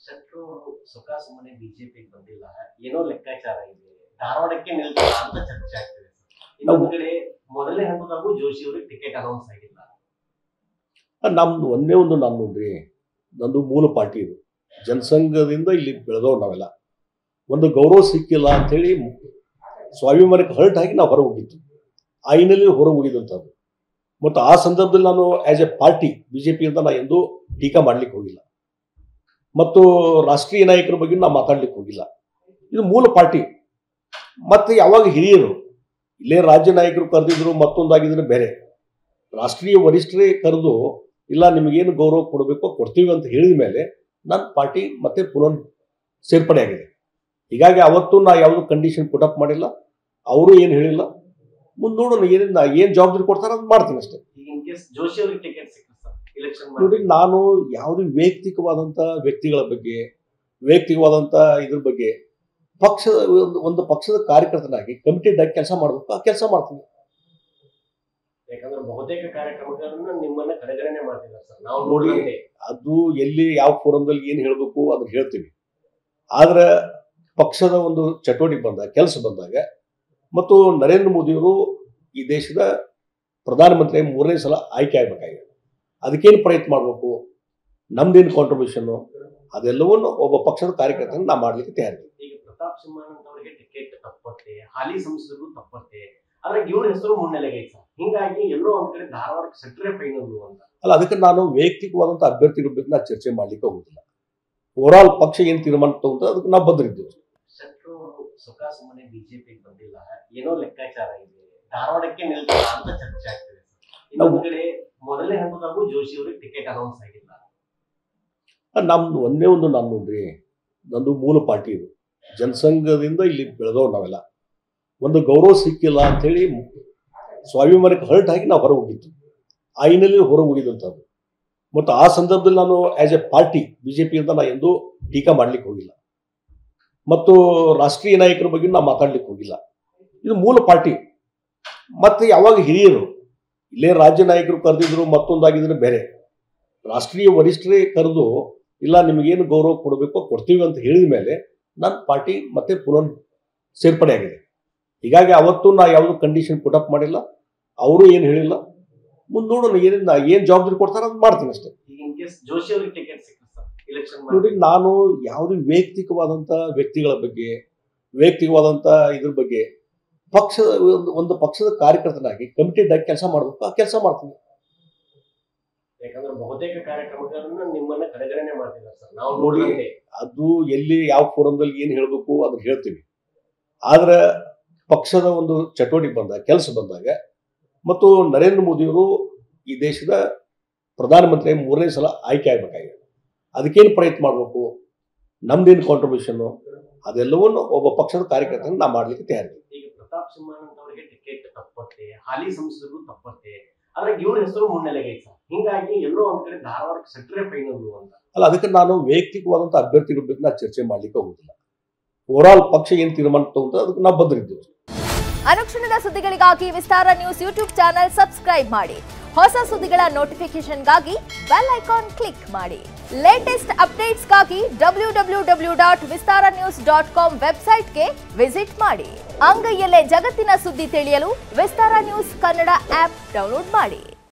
ಶೆಟ್ರು ಸುಖ ಸುಮ್ಮನೆ ಬಿಜೆಪಿಗೆ ಬಂದಿಲ್ಲ ಏನೋ ಲೆಕ್ಕಾಚಾರ ಇದೆ ಧಾರವಾಡಕ್ಕೆ ನಿಲ್ತಾರ ಅಂತ ಚರ್ಚೆ ಆಗ್ತಿದೆ ಇನ್ನೊಂದು ಕಡೆ ಮೊದಲನೇ ಹಂತದಾಗೂ ಜೋಶಿ ಅವರಿಗೆ ಟಿಕೆಟ್ ಅನೌನ್ಸ್ ಆಗಿಲ್ಲ ನಮ್ದು ಒಂದೇ ಒಂದು ನಾನು ನೋಡ್ರಿ ನಂದು ಮೂಲ ಪಾರ್ಟಿ ಇದು ಜನಸಂಘದಿಂದ ಇಲ್ಲಿ ಬೆಳೆದವ್ರು ನಾವೆಲ್ಲ ಒಂದು ಗೌರವ ಸಿಕ್ಕಿಲ್ಲ ಅಂಥೇಳಿ ಸ್ವಾಭಿಮಾನಕ್ಕೆ ಹರ್ಟ್ ಆಗಿ ನಾವು ಹೊರ ಹೋಗಿದ್ದು ಆಯಿನಲ್ಲಿ ಹೊರ ಹೋಗಿದ್ದಂಥದ್ದು ಮತ್ತು ಆ ಸಂದರ್ಭದಲ್ಲಿ ನಾನು as a party B J P ಅಂತ ನಾನು ಎಂದೂ ಟೀಕಾ ಮಾಡ್ಲಿಕ್ಕೆ ಹೋಗಿಲ್ಲ ಮತ್ತು ರಾಷ್ಟ್ರೀಯ ನಾಯಕರ ಬಗ್ಗೆ ನಾನು ಮಾತಾಡ್ಲಿಕ್ಕೆ ಹೋಗಿಲ್ಲ ಇದು ಮೂಲ ಪಾರ್ಟಿ ಮತ್ತು ಯಾವಾಗ ಹಿರಿಯರು ಇಲ್ಲೇ ರಾಜ್ಯ ನಾಯಕರು ಕರೆದಿದ್ರು ಮತ್ತೊಂದಾಗಿದ್ರೆ ಬೇರೆ ರಾಷ್ಟ್ರೀಯ ವರಿಷ್ಠರೇ ಕರೆದು ಇಲ್ಲ ನಿಮಗೇನು ಗೌರವ ಕೊಡಬೇಕು ಕೊಡ್ತೀವಿ ಅಂತ ಹೇಳಿದ ಮೇಲೆ ನನ್ನ ಪಾರ್ಟಿ ಮತ್ತೆ ಪುನರ್ ಸೇರ್ಪಡೆ ಆಗಿದೆ ಹೀಗಾಗಿ ಅವತ್ತು ನಾ ಯಾವುದು ಕಂಡೀಷನ್ ಪುಟಪ್ ಮಾಡಿಲ್ಲ ಅವರು ಏನು ಹೇಳಿಲ್ಲ ಮುಂದೆ ನೋಡೋಣ ಏನಿಲ್ಲ ಏನು ಜವಾಬ್ದಾರಿ ಕೊಡ್ತಾರೆ ಅದು ಮಾಡ್ತೀನಿ ಅಷ್ಟೇ ಈಗ ಇನ್ ಕೇಸ್ ಜೋಶಿ ಅವರಿಗೆ ಟಿಕೆಟ್ ಸಿಕ್ಕಿಲ್ಲ ಸರ್ ಇಲೆಕ್ಷನ್ ನೋಡಿ ನಾನು ಯಾವುದೇ ವೈಯಕ್ತಿಕವಾದಂಥ ವ್ಯಕ್ತಿಗಳ ಬಗ್ಗೆ ವೈಯಕ್ತಿಕವಾದಂಥ ಇದ್ರ ಬಗ್ಗೆ ಪಕ್ಷದ ಒಂದು ಒಂದು ಪಕ್ಷದ ಕಾರ್ಯಕರ್ತನಾಗಿ ಕಮಿಟೆಡ್ ಆಗಿ ಕೆಲಸ ಮಾಡಬೇಕು ಆ ಕೆಲಸ ಮಾಡ್ತೀನಿ ಯಾಕಂದ್ರೆ ಬಹುತೇಕ ಕಾರ್ಯಕ್ರಮಗಳನ್ನ ನಿಮ್ಮನ್ನ ಕಡೆಗಣನೆ ಮಾಡ್ತಿದ್ದಾರೆ ಸರ್ ನಾವು ನೋಡಿ. ನೋಡಿದಂತೆ ಅದು ಎಲ್ಲಿ ಯಾವ ಫೋರಮ್ದಲ್ಲಿ ಏನು ಹೇಳಬೇಕು ಅದನ್ನ ಹೇಳ್ತೀವಿ ಆದ್ರೆ ಪಕ್ಷದ ಒಂದು ಚಟುವಟಿಕೆ ಬಂದಾಗ ಕೆಲಸ ಬಂದಾಗ ಮತ್ತು ನರೇಂದ್ರ ಮೋದಿಯವರು ಈ ದೇಶದ ಪ್ರಧಾನಮಂತ್ರಿ ಮೂರನೇ ಸಲ ಆಯ್ಕೆ ಆಗಬೇಕಾಗಿದೆ ಅದಕ್ಕೇನು ಪ್ರಯತ್ನ ಮಾಡಬೇಕು ನಮ್ದೇನು ಕಾಂಟ್ರಿಬ್ಯೂಷನ್ನು ಅದೆಲ್ಲವನ್ನು ಒಬ್ಬ ಪಕ್ಷದ ಕಾರ್ಯಕರ್ತನ ನಾ ಮಾಡ್ಲಿಕ್ಕೆ ತಯಾರಿದ್ದೀನಿ ಈಗ ಪ್ರತಾಪ್ ಸಿಂಹಾನಂದ್ ಅವರಿಗೆ ಟಿಕೆಟ್ ತಪ್ಪತ್ತೆ ಹಾಲಿ ಸಂಸದರು ತಪ್ಪತ್ತೆ ಆದ್ರೆ ಇವ್ರ ಹೆಸರು ಮುನ್ನೆಲೆಗೆ ಐತೆ ಸರ್ ಹಿಂಗಾಗಿ ಎಲ್ಲೋ ಒಂದ್ ಕಡೆ ಧಾರವಾಡಕ್ಕೆ ಸೆಟ್ರೆ ಫೈನಲ್ ಅಂತ ಅಲ್ಲ ಅದಕ್ಕೆ ನಾನು ವೈಯಕ್ತಿಕವಾದಂಥ ಅಭ್ಯರ್ಥಿಗಳ ಬಗ್ಗೆ ನಾ ಚರ್ಚೆ ಮಾಡ್ಲಿಕ್ಕೆ ಹೋಗುದಿಲ್ಲ ಓವರಾಲ್ ಪಕ್ಷ ಏನು ತೀರ್ಮಾನ ತಗೊಂತ ಅದಕ್ಕೆ ನಾವು ಬದ್ರಿದ್ದೀವಿ ಶೆಟ್ರು ಸುಖ ಸುಮ್ಮನೆ ಬಿಜೆಪಿಗೆ ಬಂದಿಲ್ಲ ಏನೋ ಲೆಕ್ಕಾಚಾರ ಇದೆ ಧಾರವಾಡಕ್ಕೆ ನಿಲ್ತಾರ ಅಂತ ಚರ್ಚೆ ಆಗ್ತಿದೆ ಸರ್ ಇನ್ನೊಂದು ಕಡೆ ಮೊದಲನೇ ಹಂತದಾಗೂ ಜೋಶಿ ಅವರಿಗೆ ಟಿಕೆಟ್ ಅನೌನ್ಸ್ ಆಗಿಲ್ಲ ನಮ್ದು ಒಂದೇ ಒಂದು ನಾನು ನೋಡ್ರಿ ನಂದು ಮೂಲ ಪಾರ್ಟಿ ಇದು ಜನಸಂಘದಿಂದ ಇಲ್ಲಿ ಬೆಳೆದವ್ರು ನಾವೆಲ್ಲ ಒಂದು ಗೌರವ ಸಿಕ್ಕಿಲ್ಲ ಅಂಥೇಳಿ ಸ್ವಾಭಿಮಾನಕ್ಕೆ ಹರ್ಟ್ ಆಗಿ ನಾವು ಹೊರ ಹೋಗಿದ್ದು ಆಯಿನಲ್ಲಿ ಹೊರ ಹೋಗಿದ್ದಂಥದ್ದು ಮತ್ತು ಆ ಸಂದರ್ಭದಲ್ಲಿ ನಾನು as a party B J P ಅಂತ ನಾನು ಎಂದೂ ಟೀಕಾ ಮಾಡ್ಲಿಕ್ಕೆ ಹೋಗಿಲ್ಲ ಮತ್ತು ರಾಷ್ಟ್ರೀಯ ನಾಯಕರ ಬಗ್ಗೆ ನಾನು ಮಾತಾಡ್ಲಿಕ್ಕೆ ಹೋಗಿಲ್ಲ ಇದು ಮೂಲ ಪಾರ್ಟಿ ಮತ್ತು ಯಾವಾಗ ಹಿರಿಯರು ಇಲ್ಲೇ ರಾಜ್ಯ ನಾಯಕರು ಕರೆದಿದ್ರು ಮತ್ತೊಂದಾಗಿದ್ರೆ ಬೇರೆ ರಾಷ್ಟ್ರೀಯ ವರಿಷ್ಠರೇ ಕರೆದು ಇಲ್ಲ ನಿಮಗೇನು ಗೌರವ ಕೊಡಬೇಕು ಕೊಡ್ತೀವಿ ಅಂತ ಹೇಳಿದ ಮೇಲೆ ನನ್ನ ಪಾರ್ಟಿ ಮತ್ತೆ ಪುನರ್ ಸೇರ್ಪಡೆ ಆಗಿದೆ ಹೀಗಾಗಿ ಅವತ್ತು ನಾ ಯಾವುದು ಕಂಡೀಷನ್ ಪುಟಪ್ ಮಾಡಿಲ್ಲ ಅವರು ಏನು ಹೇಳಿಲ್ಲ ಮುಂದೆ ನೋಡೋಣ ಏನಿಲ್ಲ ಏನು ಜವಾಬ್ದಾರಿ ಕೊಡ್ತಾರೆ ಅದು ಮಾಡ್ತೀನಿ ಅಷ್ಟೇ ಈಗ ಇನ್ ಕೇಸ್ ಜೋಶಿ ಅವರಿಗೆ ಟಿಕೆಟ್ ಸಿಕ್ಕಿಲ್ಲ ಸರ್ ಇಲೆಕ್ಷನ್ ನೋಡಿ ನಾನು ಯಾವುದೇ ವೈಯಕ್ತಿಕವಾದಂಥ ವ್ಯಕ್ತಿಗಳ ಬಗ್ಗೆ ವೈಯಕ್ತಿಕವಾದಂಥ ಇದ್ರ ಬಗ್ಗೆ ಪಕ್ಷದ ಒಂದು ಒಂದು ಪಕ್ಷದ ಕಾರ್ಯಕರ್ತನಾಗಿ ಕಮಿಟೆಡ್ ಆಗಿ ಕೆಲಸ ಮಾಡಬೇಕು ಆ ಕೆಲಸ ಮಾಡ್ತೀನಿ ಯಾಕಂದ್ರೆ ಬಹುತೇಕ ಕಾರ್ಯಕ್ರಮಗಳನ್ನ ನಿಮ್ಮನ್ನ ಕಡೆಗಣನೆ ಮಾಡ್ತಿದ್ದಾರೆ ಸರ್ ನಾವು ನೋಡಿ. ನೋಡಿದಂತೆ ಅದು ಎಲ್ಲಿ ಯಾವ ಫೋರಮ್ದಲ್ಲಿ ಏನು ಹೇಳಬೇಕು ಅದನ್ನ ಹೇಳ್ತೀವಿ ಆದ್ರೆ ಪಕ್ಷದ ಒಂದು ಚಟುವಟಿಕೆ ಬಂದಾಗ ಕೆಲಸ ಬಂದಾಗ ಮತ್ತು ನರೇಂದ್ರ ಮೋದಿಯವರು ಈ ದೇಶದ ಪ್ರಧಾನಮಂತ್ರಿ ಮೂರನೇ ಸಲ ಆಯ್ಕೆ ಆಗಬೇಕಾಗಿದೆ ಅದಕ್ಕೇನು ಪ್ರಯತ್ನ ಮಾಡಬೇಕು ನಮ್ದೇನು ಕಾಂಟ್ರಿಬ್ಯೂಷನ್ನು ಅದೆಲ್ಲವನ್ನು ಒಬ್ಬ ಪಕ್ಷದ ಕಾರ್ಯಕರ್ತನ ನಾ ಮಾಡ್ಲಿಕ್ಕೆ ತಯಾರಿದ್ದೀನಿ ಈಗ ಪ್ರತಾಪ್ ಸಿಂಹಾನಂದ್ ಅವರಿಗೆ ಟಿಕೆಟ್ ತಪ್ಪತ್ತೆ ಹಾಲಿ ಸಂಸದರು ತಪ್ಪತ್ತೆ ಆದ್ರೆ ಇವ್ರ ಹೆಸರು ಮುನ್ನೆಲೆಗೆ ಐತೆ ಸರ್ ಹಿಂಗಾಗಿ ಎಲ್ಲೋ ಒಂದ್ ಕಡೆ ಧಾರವಾಡಕ್ಕೆ ಸೆಟ್ರೆ ಫೈನಲ್ ಅಂತ ಅಲ್ಲ ಅದಕ್ಕೆ ನಾನು ವೈಯಕ್ತಿಕವಾದಂಥ ಅಭ್ಯರ್ಥಿಗಳ ಬಗ್ಗೆ ನಾ ಚರ್ಚೆ ಮಾಡ್ಲಿಕ್ಕೆ ಹೋಗುದಿಲ್ಲ ಓವರಾಲ್ ಪಕ್ಷ ಏನು ತೀರ್ಮಾನ ತಗೊಂತ ಅದಕ್ಕೆ ನಾವು ಬದ್ರಿದ್ದೀವಿ ಅನುಕ್ಷಣದ ಸುದ್ದಿಗಳಿಗಾಗಿ Vistara news YouTube channel subscribe ಮಾಡಿ ಹೊಸ ಸುದ್ದಿಗಳ ನೋಟಿಫಿಕೇಶನ್ಗಾಗಿ ಬೆಲ್ ಐಕಾನ್ ಕ್ಲಿಕ್ ಮಾಡಿ ಲೇಟೆಸ್ಟ್ ಅಪ್ಡೇಟ್ಸ್ಗಾಗಿ W W W dot Vistara news dot com ವೆಬ್ಸೈಟ್ಗೆ ವಿಸಿಟ್ ಮಾಡಿ ಅಂಗೈಯಲ್ಲೇ ಜಗತ್ತಿನ ಸುದ್ದಿ ತಿಳಿಯಲು Vistara news Kannada app download ಮಾಡಿ